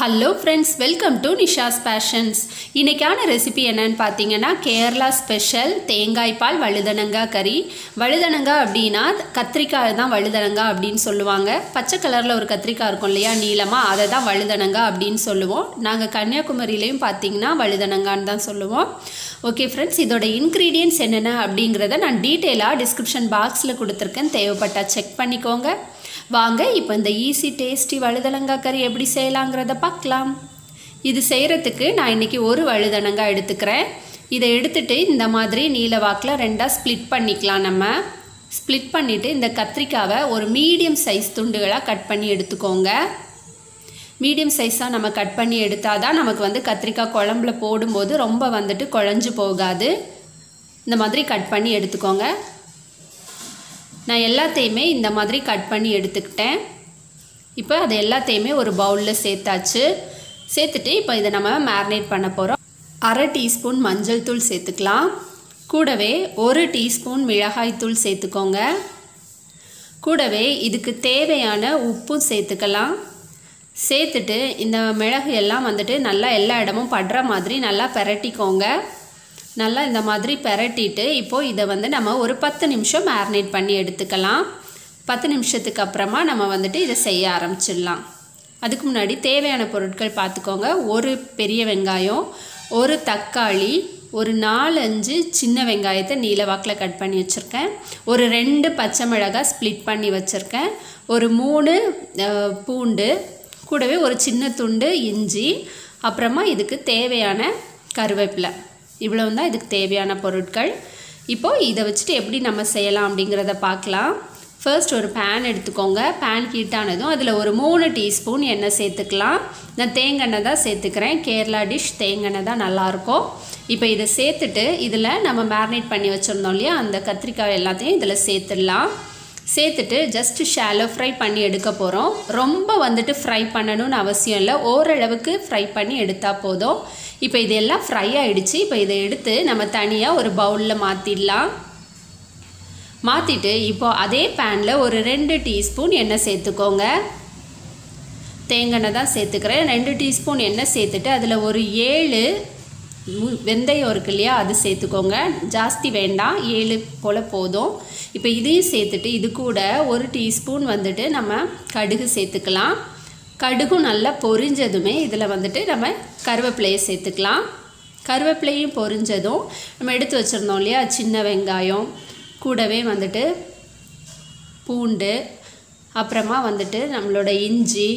hello friends welcome to Nisha's passions இன்றைக்கான recipe என்னன்னு பார்த்தீங்கன்னா கேரளா ஸ்பெஷல் தேங்காய் பால் வழுதனங்காய் கறி வழுதனங்காய் அப்படின்னா கத்திரிக்காய் தான் வழுதனங்காய் அப்படின்னு சொல்லுவாங்க பச்சை கலரில் ஒரு கத்திரிக்காய் இருக்கும் இல்லையா நீளமாக அதை தான் வழுதனங்காய் அப்படின்னு சொல்லுவோம் நாங்கள் கன்னியாகுமரியிலையும் பார்த்தீங்கன்னா வழுதனங்கான்னு தான் சொல்லுவோம் ஓகே ஃப்ரெண்ட்ஸ் இதோட இன்க்ரீடியன்ட்ஸ் என்னென்ன அப்படிங்கிறத நான் டீட்டெயிலாக டிஸ்கிரிப்ஷன் பாக்ஸில் கொடுத்துருக்கேன் தேவைப்பட்டால் செக் பண்ணிக்கோங்க வாங்க இப்போ இந்த ஈஸி டேஸ்டி வழுதனங்காய் கறி எப்படி செய்யலாங்கிறத பார்க்கலாம் இது செய்கிறதுக்கு நான் இன்றைக்கி ஒரு வழுதனங்காய் எடுத்துக்கிறேன் இதை எடுத்துகிட்டு இந்த மாதிரி நீல வாக்கில் ரெண்டாக ஸ்ப்ளிட் பண்ணிக்கலாம் நம்ம ஸ்ப்ளிட் பண்ணிவிட்டு இந்த கத்திரிக்காவை ஒரு மீடியம் சைஸ் துண்டுகளாக கட் பண்ணி எடுத்துக்கோங்க மீடியம் சைஸாக நம்ம கட் பண்ணி எடுத்தால் தான் நமக்கு வந்து கத்திரிக்காய் குழம்புல போடும்போது ரொம்ப வந்துட்டு குழஞ்சு போகாது இந்த மாதிரி கட் பண்ணி எடுத்துக்கோங்க நான் எல்லாத்தையுமே இந்த மாதிரி கட் பண்ணி எடுத்துக்கிட்டேன் இப்போ அது எல்லாத்தையுமே ஒரு பவுலில் சேர்த்தாச்சு சேர்த்துட்டு இப்போ இதை நம்ம மேரினேட் பண்ண போகிறோம் அரை டீஸ்பூன் மஞ்சள் தூள் சேர்த்துக்கலாம் கூடவே ஒரு டீஸ்பூன் மிளகாய் தூள் சேர்த்துக்கோங்க கூடவே இதுக்கு தேவையான உப்பும் சேர்த்துக்கலாம் சேர்த்துட்டு இந்த மிளகு எல்லாம் வந்துட்டு நல்லா எல்லா இடமும் படுற மாதிரி நல்லா பெரட்டிக்கோங்க நல்லா இந்த மாதிரி பெரட்டிட்டு இப்போது இதை வந்து நம்ம ஒரு பத்து நிமிஷம் மேரினேட் பண்ணி எடுத்துக்கலாம் பத்து நிமிஷத்துக்கு அப்புறமா நம்ம வந்துட்டு இதை செய்ய ஆரம்பிச்சிடலாம் அதுக்கு முன்னாடி தேவையான பொருட்கள் பார்த்துக்கோங்க ஒரு பெரிய வெங்காயம் ஒரு தக்காளி ஒரு நாலஞ்சு சின்ன வெங்காயத்தை நீல வாக்கில் கட் பண்ணி வச்சுருக்கேன் ஒரு ரெண்டு பச்சை மிளகாய் ஸ்ப்ளிட் பண்ணி வச்சுருக்கேன் ஒரு மூணு பூண்டு கூடவே ஒரு சின்ன துண்டு இஞ்சி அப்புறமா இதுக்கு தேவையான கருவேப்பிலை இவ்வளவு தான் இதுக்கு தேவையான பொருட்கள் இப்போது இதை வச்சுட்டு எப்படி நம்ம செய்யலாம் அப்படிங்கிறத பார்க்கலாம் ஃபர்ஸ்ட் ஒரு பேன் எடுத்துக்கோங்க பேன் ஹீட்டானதும் அதில் ஒரு மூணு டீஸ்பூன் எண்ணெய் சேர்த்துக்கலாம் நான் தேங்காய் தான் சேர்த்துக்கிறேன் கேரளா டிஷ் தேங்காய் தான் நல்லாயிருக்கும் இப்போ இதை சேர்த்துட்டு இதில் நம்ம மேரினேட் பண்ணி வச்சுருந்தோம் இல்லையா அந்த கத்திரிக்காய் எல்லாத்தையும் இதில் சேர்த்துடலாம் சேர்த்துட்டு ஜஸ்ட் ஷாலோ ஃப்ரை பண்ணி எடுக்க போகிறோம் ரொம்ப வந்துட்டு ஃப்ரை பண்ணணும்னு அவசியம் இல்லை ஓரளவுக்கு ஃப்ரை பண்ணி எடுத்தால் போதும் இப்போ இதெல்லாம் ஃப்ரை ஆகிடுச்சு இப்போ இதை எடுத்து நம்ம தனியாக ஒரு பவுலில் மாற்றிடலாம் மாற்றிட்டு இப்போ அதே பேனில் ஒரு ரெண்டு டீஸ்பூன் எண்ணெய் சேர்த்துக்கோங்க தேங்காய் தான் சேர்த்துக்கிறேன் ரெண்டு டீஸ்பூன் எண்ணெய் சேர்த்துட்டு அதில் ஒரு ஏழு வெந்தயம் இருக்கு இல்லையா அது சேர்த்துக்கோங்க ஜாஸ்தி வேண்டாம் ஏழு போல் போதும் இப்போ இதையும் சேர்த்துட்டு இது கூட ஒரு டீஸ்பூன் வந்துட்டு நம்ம கடுகு சேர்த்துக்கலாம் கடுகும் நல்லா பொரிஞ்சதுமே இதில் வந்துட்டு நம்ம கருவேப்பிலையை சேர்த்துக்கலாம் கருவேப்பிலையும் பொரிஞ்சதும் நம்ம எடுத்து வச்சுருந்தோம் இல்லையா சின்ன வெங்காயம் கூடவே வந்துட்டு பூண்டு அப்புறமா வந்துட்டு நம்மளோட இஞ்சி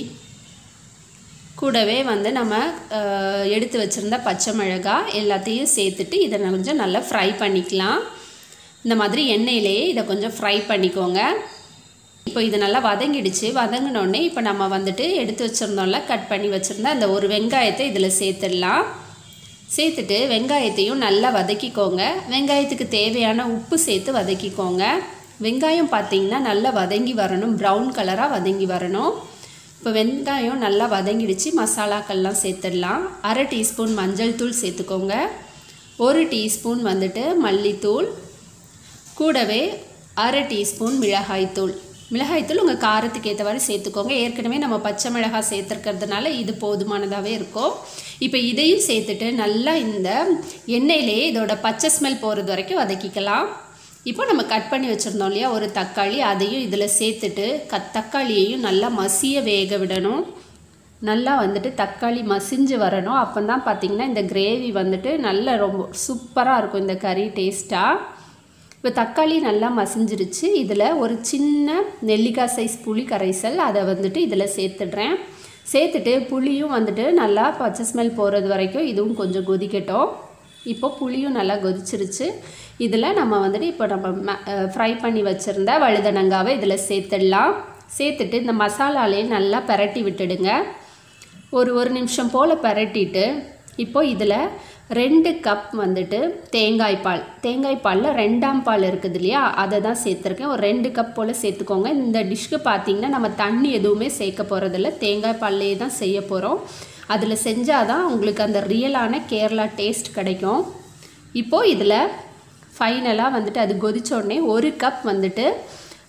கூடவே வந்து நம்ம எடுத்து வச்சுருந்த பச்சை மிளகாய் எல்லாத்தையும் சேர்த்துட்டு இதை கொஞ்சம் நல்லா ஃப்ரை பண்ணிக்கலாம் இந்த மாதிரி எண்ணெயிலேயே இதை கொஞ்சம் ஃப்ரை பண்ணிக்கோங்க இப்போ இது நல்லா வதங்கிடுச்சு வதங்கினோடனே இப்போ நம்ம வந்துட்டு எடுத்து வச்சுருந்தோம்ல கட் பண்ணி வச்சுருந்த அந்த ஒரு வெங்காயத்தை இதில் சேர்த்துடலாம் சேர்த்துட்டு வெங்காயத்தையும் நல்லா வதக்கிக்கோங்க வெங்காயத்துக்கு தேவையான உப்பு சேர்த்து வதக்கிக்கோங்க வெங்காயம் பார்த்திங்கன்னா நல்லா வதங்கி வரணும் ப்ரௌன் கலராக வதங்கி வரணும் இப்போ வெங்காயம் நல்லா வதங்கிடுச்சு மசாலாக்கள்லாம் சேர்த்துடலாம் அரை டீஸ்பூன் மஞ்சள் தூள் சேர்த்துக்கோங்க ஒரு டீஸ்பூன் வந்துட்டு மல்லித்தூள் கூடவே அரை டீஸ்பூன் மிளகாய்த்தூள் மிளகாய்த்தூள் உங்கள் காரத்துக்கு ஏற்றவாறு சேர்த்துக்கோங்க ஏற்கனவே நம்ம பச்சை மிளகாய் சேர்த்துருக்கிறதுனால இது போதுமானதாகவே இருக்கும் இப்போ இதையும் சேர்த்துட்டு நல்லா இந்த எண்ணெயிலேயே இதோட பச்சை ஸ்மெல் போகிறது வரைக்கும் வதக்கிக்கலாம் இப்போ நம்ம கட் பண்ணி வச்சுருந்தோம் இல்லையா ஒரு தக்காளி அதையும் இதில் சேர்த்துட்டு கத் தக்காளியையும் நல்லா மசிய வேக விடணும் நல்லா வந்துட்டு தக்காளி மசிஞ்சு வரணும் அப்போ தான் பார்த்திங்கன்னா இந்த கிரேவி வந்துட்டு நல்ல ரொம்ப சூப்பராக இருக்கும் இந்த கறி டேஸ்ட்டாக இப்போ தக்காளி நல்லா மசிஞ்சிருச்சு இதில் ஒரு சின்ன நெல்லிக்காய் சைஸ் புளி கரைசல் அதை வந்துட்டு இதில் சேர்த்துடுறேன் சேர்த்துட்டு புளியும் வந்துட்டு நல்லா பச்சை ஸ்மெல் போகிறது வரைக்கும் இதுவும் கொஞ்சம் கொதிக்கட்டும் இப்போ புளியும் நல்லா கொதிச்சிருச்சு இதில் நம்ம வந்துட்டு இப்போ நம்ம ஃப்ரை பண்ணி வச்சுருந்த வழுதனங்காவை இதில் சேர்த்துடலாம் சேர்த்துட்டு இந்த மசாலாலே நல்லா பரட்டி விட்டுடுங்க ஒரு ஒரு நிமிஷம் போல் பரட்டிட்டு இப்போ இதில் ரெண்டு கப் வந்துட்டு தேங்காய் பால் தேங்காய் பாலில் ரெண்டாம் பால் இருக்குது இல்லையா அதை தான் சேர்த்துருக்கேன் ஒரு ரெண்டு கப் போல் சேர்த்துக்கோங்க இந்த டிஷ்க்கு பார்த்திங்கன்னா நம்ம தண்ணி எதுவுமே சேர்க்க போகிறதில்ல தேங்காய் பால்லையே தான் செய்ய போகிறோம் அதில் செஞ்சால் தான் உங்களுக்கு அந்த ரியலான கேரளா டேஸ்ட் கிடைக்கும் இப்போது இதில் ஃபைனலாக வந்துட்டு அது கொதிச்சோடனே ஒரு கப் வந்துட்டு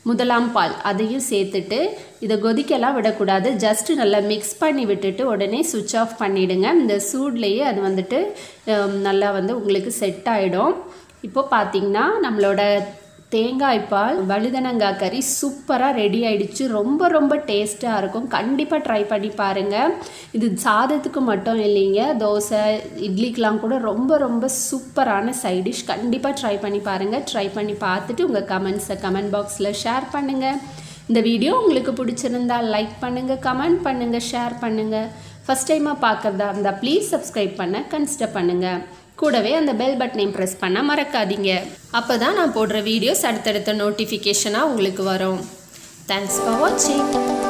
முதலாம் பால் அதையும் சேர்த்துட்டு இதை கொதிக்கலாம் விடக்கூடாது ஜஸ்ட்டு நல்லா மிக்ஸ் பண்ணி விட்டுட்டு உடனே சுவிட்ச் ஆஃப் பண்ணிவிடுங்க இந்த சூட்லேயே அது வந்துட்டு ஹம், நல்லா வந்து உங்களுக்கு செட் ஆகிடும் இப்போ பார்த்தீங்கன்னா நம்மளோட தேங்காய் பால் வழுதனங்காய் கறி சூப்பராக ரெடி ஆயிடுச்சு ரொம்ப ரொம்ப டேஸ்ட்டாக இருக்கும் கண்டிப்பாக ட்ரை பண்ணி பாருங்கள் இது சாதத்துக்கு மட்டும் இல்லைங்க தோசை இட்லிக்கெலாம் கூட ரொம்ப ரொம்ப சூப்பரான சைட் டிஷ் கண்டிப்பாக ட்ரை பண்ணி பாருங்கள் ட்ரை பண்ணி பார்த்துட்டு உங்கள் கமெண்ட்ஸை கமெண்ட் பாக்ஸில் ஷேர் பண்ணுங்கள் இந்த வீடியோ உங்களுக்கு பிடிச்சிருந்தா லைக் பண்ணுங்கள் கமெண்ட் பண்ணுங்கள் ஷேர் பண்ணுங்கள் ஃபஸ்ட் டைமாக பார்க்குறதா இருந்தால் ப்ளீஸ் சப்ஸ்கிரைப் பண்ண கன்சிடர் பண்ணுங்கள் கூடவே அந்த பெல் பட்டனையும் ப்ரெஸ் பண்ண மறக்காதீங்க அப்போ தான் நான் போடுற வீடியோஸ் அடுத்தடுத்த நோட்டிஃபிகேஷனாக உங்களுக்கு வரும் தேங்க்ஸ் ஃபார் வாட்சிங்